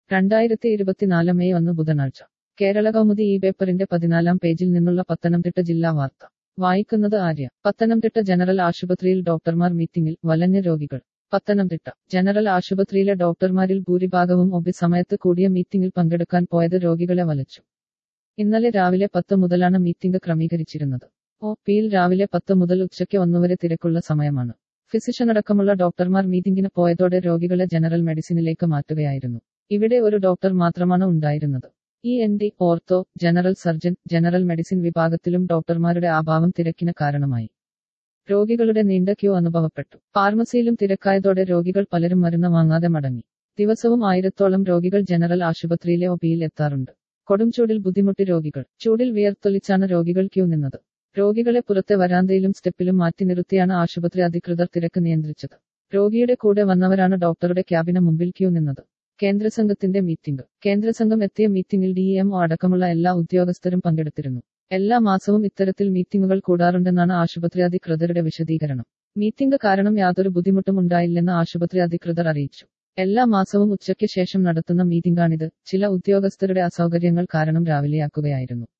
രണ്ടായിരത്തി ഇരുപത്തിനാല് മെയ് ഒന്ന് ബുധനാഴ്ച കേരള കൗമുദി ഈ പേപ്പറിന്റെ പതിനാലാം പേജിൽ നിന്നുള്ള പത്തനംതിട്ട ജില്ലാ വാർത്ത വായിക്കുന്നത് ആര്യ പത്തനംതിട്ട ജനറൽ ആശുപത്രിയിൽ ഡോക്ടർമാർ മീറ്റിംഗിൽ വലഞ്ഞ രോഗികൾ പത്തനംതിട്ട ജനറൽ ആശുപത്രിയിലെ ഡോക്ടർമാരിൽ ഭൂരിഭാഗവും ഒബി സമയത്ത് കൂടിയ മീറ്റിംഗിൽ പങ്കെടുക്കാൻ പോയത് രോഗികളെ വലച്ചു ഇന്നലെ രാവിലെ പത്ത് മുതലാണ് മീറ്റിംഗ് ക്രമീകരിച്ചിരുന്നത് ഒ പിയിൽ രാവിലെ പത്ത് മുതൽ ഉച്ചയ്ക്ക് ഒന്നുവരെ തിരക്കുള്ള സമയമാണ് ഫിസിഷ്യനടക്കമുള്ള ഡോക്ടർമാർ മീറ്റിംഗിന് പോയതോടെ രോഗികളെ ജനറൽ മെഡിസിനിലേക്ക് മാറ്റുകയായിരുന്നു ഇവിടെ ഒരു ഡോക്ടർ മാത്രമാണ് ഉണ്ടായിരുന്നത് E N T ortho general surgeon general medicine വിഭാഗത്തിലും ഡോക്ടർമാരുടെ അഭാവം തിരക്കിന് കാരണമായി രോഗികളുടെ നീണ്ട ക്യൂ അനുഭവപ്പെട്ടു ഫാർമസിയിലും തിരക്കായതോടെ രോഗികൾ പലരും മരുന്ന് വാങ്ങാതെ മടങ്ങി ദിവസവും ആയിരത്തോളം രോഗികൾ ജനറൽ ആശുപത്രിയിലെ ഒപിയിൽ എത്താറുണ്ട് കൊടുംചൂടിൽ ബുദ്ധിമുട്ടി രോഗികൾ ചൂടിൽ വിയർത്തൊലിച്ചാണ് രോഗികൾ ക്യൂ നിന്നത് രോഗികളെ പുറത്തെ വരാന്തയിലും സ്റ്റെപ്പിലും മാറ്റി നിർത്തിയാണ് ആശുപത്രി അധികൃതർ തിരക്ക് നിയന്ത്രിച്ചത് രോഗിയുടെ കൂടെ വന്നവരാണ് ഡോക്ടറുടെ ക്യാബിന് മുമ്പിൽ ക്യൂ നിന്നത് കേന്ദ്രസംഘത്തിന്റെ മീറ്റിംഗ് കേന്ദ്രസംഘം എത്തിയ മീറ്റിംഗിൽ ഡി എംഒ അടക്കമുള്ള എല്ലാ ഉദ്യോഗസ്ഥരും പങ്കെടുത്തിരുന്നു എല്ലാ മാസവും ഇത്തരത്തിൽ മീറ്റിംഗുകൾ കൂടാറുണ്ടെന്നാണ് ആശുപത്രി അധികൃതരുടെ വിശദീകരണം മീറ്റിംഗ് കാരണം യാതൊരു ബുദ്ധിമുട്ടും ഉണ്ടായില്ലെന്ന് ആശുപത്രി അധികൃതർ അറിയിച്ചു എല്ലാ മാസവും ഉച്ചയ്ക്ക് ശേഷം നടത്തുന്ന മീറ്റിംഗാണിത് ചില ഉദ്യോഗസ്ഥരുടെ അസൗകര്യങ്ങൾ കാരണം രാവിലെയാക്കുകയായിരുന്നു